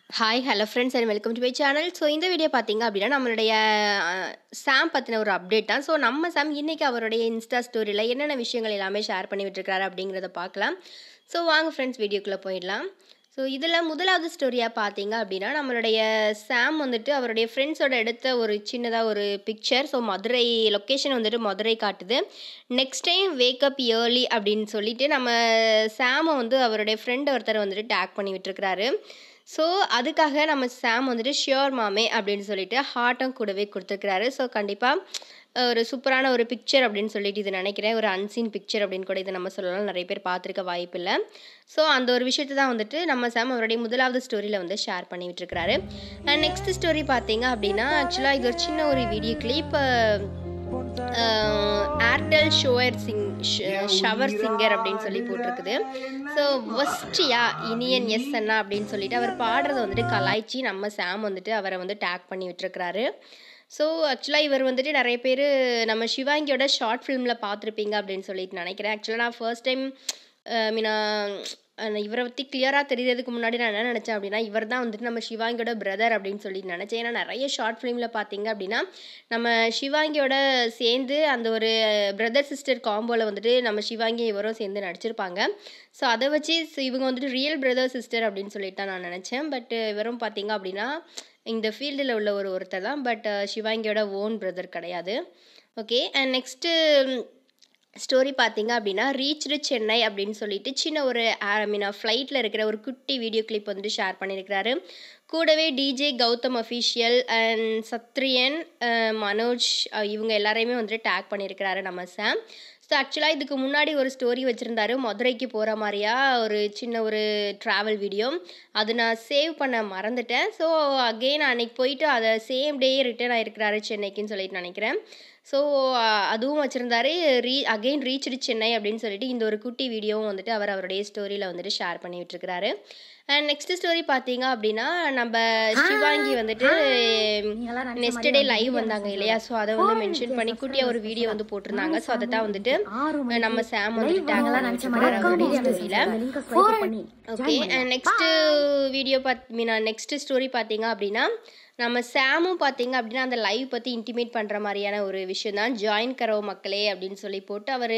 Hi hello friends and welcome to my channel so இந்த video பார்த்தீங்க அப்படின்னா நம்மளுடைய அஹ், சாம் பற்றின ஒரு அப்டேட் தான் ஸோ நம்ம சாம் இன்றைக்கி அவருடைய இன்ஸ்டா ஸ்டோரியில் என்னென்ன விஷயங்கள் எல்லாமே ஷேர் பண்ணி விட்டுருக்காரு அப்படிங்கிறத பார்க்கலாம் ஸோ வாங்க ஃப்ரெண்ட்ஸ் வீடியோக்குள்ளே போயிடலாம் ஸோ இதில் முதலாவது ஸ்டோரியாக பார்த்தீங்க அப்படின்னா நம்மளுடைய சாம் வந்துட்டு அவருடைய ஃப்ரெண்ட்ஸோட எடுத்த ஒரு சின்னதாக ஒரு பிக்சர் ஸோ மதுரை லொக்கேஷன் வந்துட்டு மதுரை காட்டுது நெக்ஸ்ட் டைம் வேக்கப் இயர்லி அப்படின்னு சொல்லிட்டு நம்ம சாமை வந்து அவருடைய ஃப்ரெண்ட் ஒருத்தர் வந்துட்டு டேக் பண்ணி விட்டுருக்கிறாரு ஸோ அதுக்காக நம்ம சாம் வந்துட்டு ஷியோர் மாமே அப்படின்னு சொல்லிட்டு ஹார்ட்டும் கூடவே கொடுத்துருக்கிறாரு ஸோ கண்டிப்பாக ஒரு சூப்பரான ஒரு பிக்சர் அப்படின்னு சொல்லிட்டு இது நினைக்கிறேன் ஒரு அன்சீன் பிக்சர் அப்படின்னு கூட இதை நம்ம சொல்லலாம் நிறைய பேர் பார்த்துருக்க வாய்ப்பு இல்லை ஸோ அந்த ஒரு விஷயத்தை தான் வந்துட்டு நம்ம சாம் அவருடைய முதலாவது ஸ்டோரியில் வந்து ஷேர் பண்ணி விட்டுருக்கிறாரு அண்ட் நெக்ஸ்ட் ஸ்டோரி பார்த்தீங்க அப்படின்னா ஆக்சுவலாக இது ஒரு சின்ன ஒரு வீடியோ கிளிப் ஏர்டெல் ஷோயர் சிங் ஷவர் சிங்கர் அப்படின்னு சொல்லி போட்டிருக்குது ஸோ ஒஸ்டியா இனியன் எஸ் அண்ணா அப்படின்னு சொல்லிட்டு அவர் பாடுறத வந்துட்டு கலாய்ச்சி நம்ம சாம் வந்துட்டு அவரை வந்து டேக் பண்ணி விட்டுருக்கிறாரு ஸோ ஆக்சுவலாக இவர் வந்துட்டு நிறைய பேர் நம்ம சிவாங்கியோட ஷார்ட் ஃபிலிமில் பார்த்துருப்பீங்க அப்படின்னு சொல்லிட்டு நினைக்கிறேன் ஆக்சுவலாக நான் ஃபர்ஸ்ட் டைம் மீனா இவரை பற்றி கிளியராக தெரியறதுக்கு முன்னாடி நான் என்ன நினச்சேன் அப்படின்னா இவர் தான் வந்துட்டு நம்ம சிவாங்கியோட பிரதர் அப்படின்னு சொல்லிட்டு நினச்சேன் ஏன்னா நிறைய ஷார்ட் ஃபிலிமில் பார்த்தீங்க அப்படின்னா நம்ம சிவாங்கியோட சேர்ந்து அந்த ஒரு பிரதர் சிஸ்டர் காம்போவில் வந்துட்டு நம்ம சிவாங்கி இவரும் சேர்ந்து நடிச்சிருப்பாங்க ஸோ அதை வச்சு ஸ் இவங்க வந்துட்டு ரியல் பிரதர் சிஸ்டர் அப்படின்னு சொல்லிட்டு தான் நான் நினச்சேன் பட் இவரும் பார்த்தீங்க அப்படின்னா இந்த ஃபீல்டில் உள்ள ஒரு ஒருத்தர் தான் பட் சிவாங்கியோட ஓன் பிரதர் கிடையாது ஓகே அண்ட் நெக்ஸ்ட்டு ஸ்டோரி பார்த்தீங்க அப்படின்னா ரீச்டு சென்னை அப்படின்னு சொல்லிட்டு சின்ன ஒரு ஐ மீன் ஃப்ளைட்டில் இருக்கிற ஒரு குட்டி வீடியோ கிளிப் வந்துட்டு ஷேர் பண்ணியிருக்கிறாரு கூடவே DJ Gautham official and Sathriyan அஹ், மனோஜ் அஹ், இவங்க எல்லாரையுமே வந்துட்டு டேக் பண்ணியிருக்கிறாரு நம்ம சாம் ஸோ ஆக்சுவலாக இதுக்கு முன்னாடி ஒரு ஸ்டோரி வச்சுருந்தாரு மதுரைக்கு போகிற மாதிரியா ஒரு சின்ன ஒரு ட்ராவல் வீடியோ அது நான் சேவ் பண்ண மறந்துட்டேன் ஸோ அகெயின் அன்னைக்கு போயிட்டு அதை சேம் டே ரிட்டர்ன் ஆயிருக்கிறாரு சென்னைக்குன்னு சொல்லிட்டு நினைக்கிறேன் ஸோ அதுவும் வச்சுருந்தாரு ரீ அகெயின் ரீச்டு சென்னை அப்படின்னு சொல்லிட்டு இந்த ஒரு குட்டி வீடியோவும் வந்துட்டு அவர் அவருடைய ஸ்டோரியில் வந்துட்டு ஷேர் பண்ணி விட்டுருக்கிறாரு அண்ட் நெக்ஸ்ட் ஸ்டோரி பார்த்தீங்க அப்படின்னா நம்ம சிவாங்கி வந்துட்டு நெக்ஸ்ட் டே லைவ் வந்தாங்க இல்லையா ஸோ அதை வந்து மென்ஷன் பண்ணி குட்டியாக ஒரு வீடியோ வந்து போட்டிருந்தாங்க ஸோ அதை தான் வந்துட்டு நம்ம சாம் வந்துட்டு டேக் பண்ணி வச்சிருக்காரு அவருடைய ஸ்டோரியில் ஓகே அண்ட் நெக்ஸ்ட் வீடியோ பாத் மீனா நெக்ஸ்ட் ஸ்டோரி பார்த்தீங்க அப்படின்னா நம்ம சாமும் பார்த்தீங்க அப்படின்னா அந்த லைவ் பற்றி இன்டிமேட் பண்ணுற மாதிரியான ஒரு விஷயம் தான் ஜாயின் கரோ மக்களே அப்படின்னு சொல்லி போட்டு அவர்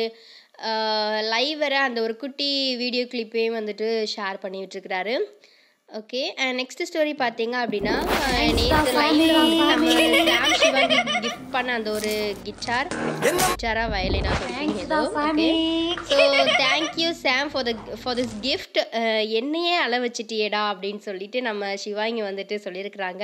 லைவ் வர அந்த ஒரு குட்டி வீடியோ கிளிப்பையும் வந்துட்டு ஷேர் பண்ணி விட்டுருக்கிறாரு ஓகே நெக்ஸ்ட் ஸ்டோரி பார்த்தீங்க அப்படின்னா நேற்று லைவ்ல நம்ம சாம் சிவாங்கி கிஃப்ட் பண்ண அந்த ஒரு கிட்டார் கிட்டாரா வயலினா சம்திங் ஏதோ okay so thank you Sam for the for this gift என்னையே அள வச்சிட்டியேடா அப்படின்னு சொல்லிட்டு நம்ம சிவாங்கி வந்துட்டு சொல்லியிருக்கிறாங்க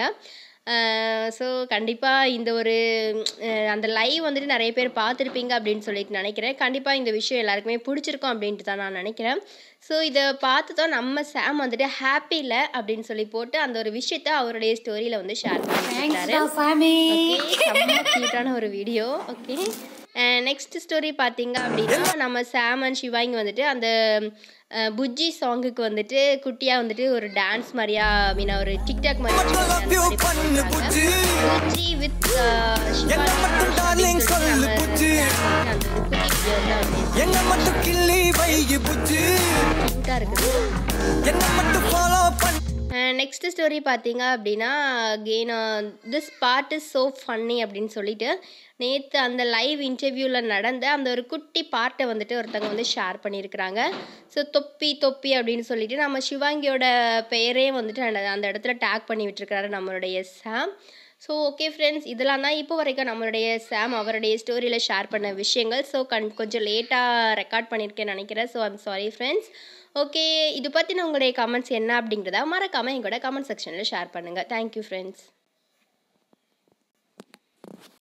ஸோ கண்டிப்பாக இந்த ஒரு அஹ், அந்த லைவ் வந்துட்டு நிறைய பேர் பார்த்துருப்பீங்க அப்படின்னு சொல்லிட்டு நினைக்கிறேன் கண்டிப்பாக இந்த விஷயம் எல்லாருக்குமே பிடிச்சிருக்கும் அப்படின்ட்டு தான் நான் நினைக்கிறேன் ஸோ இதை பார்த்து தான் நம்ம சாம் வந்துட்டு ஹாப்பி இல்லை அப்படின்னு சொல்லி போட்டு அந்த ஒரு விஷயத்த அவருடைய ஸ்டோரியில் வந்து ஷேர் பண்ணிட்டாரு ஓகே செம்ம க்யூட்டான ஒரு வீடியோ ஓகே நெக்ஸ்ட் ஸ்டோரி பார்த்தீங்க அப்படின்னா நம்ம சாம் அண்ட் சிவாங்கி வந்துட்டு அந்த அஹ், புஜ்ஜி சாங்குக்கு வந்துட்டு குட்டியாக வந்துட்டு ஒரு டான்ஸ் மாதிரியா மீனா ஒரு டிக்டாக் மாதிரி வச்சு dance மாதிரி பண்ணிருக்காங்க. புஜ்ஜி வித் சிவாங்கி அந்த ஒரு குட்டி வீடியோ தான் வந்து என்ன மட்டும் கிள்ளி வைகி புச்சு க்யூட்டாக இருக்குது என்ன மட்டும் ஃபாலோ பண்ண நெக்ஸ்ட் ஸ்டோரி பார்த்தீங்க அப்படின்னா again this part is so funny அப்படின்னு சொல்லிட்டு நேற்று அந்த லைவ் இன்டர்வியூவில் நடந்த அந்த ஒரு குட்டி பார்ட்டை வந்துட்டு ஒருத்தவங்க வந்து ஷேர் பண்ணியிருக்கிறாங்க ஸோ தொப்பி தொப்பி அப்படின்னு சொல்லிட்டு நம்ம சிவாங்கியோட பெயரே வந்துட்டு அந்த அந்த இடத்துல டேக் பண்ணி விட்டுருக்காரு நம்மளுடைய சாம் ஸோ ஓகே ஃப்ரெண்ட்ஸ் இதெல்லாம் தான் இப்போ வரைக்கும் நம்மளுடைய சாம் அவருடைய ஸ்டோரியில் ஷேர் பண்ண விஷயங்கள் ஸோ கண் கொஞ்சம் லேட்டாக ரெக்கார்ட் பண்ணியிருக்கேன்னு நினைக்கிறேன் so I'm sorry friends okay இது பற்றின உங்களுடைய கமெண்ட்ஸ் என்ன அப்படிங்கிறத மறக்காமல் எங்களோட கமெண்ட் செக்ஷனில் ஷேர் பண்ணுங்கள் தேங்க்யூ ஃப்ரெண்ட்ஸ்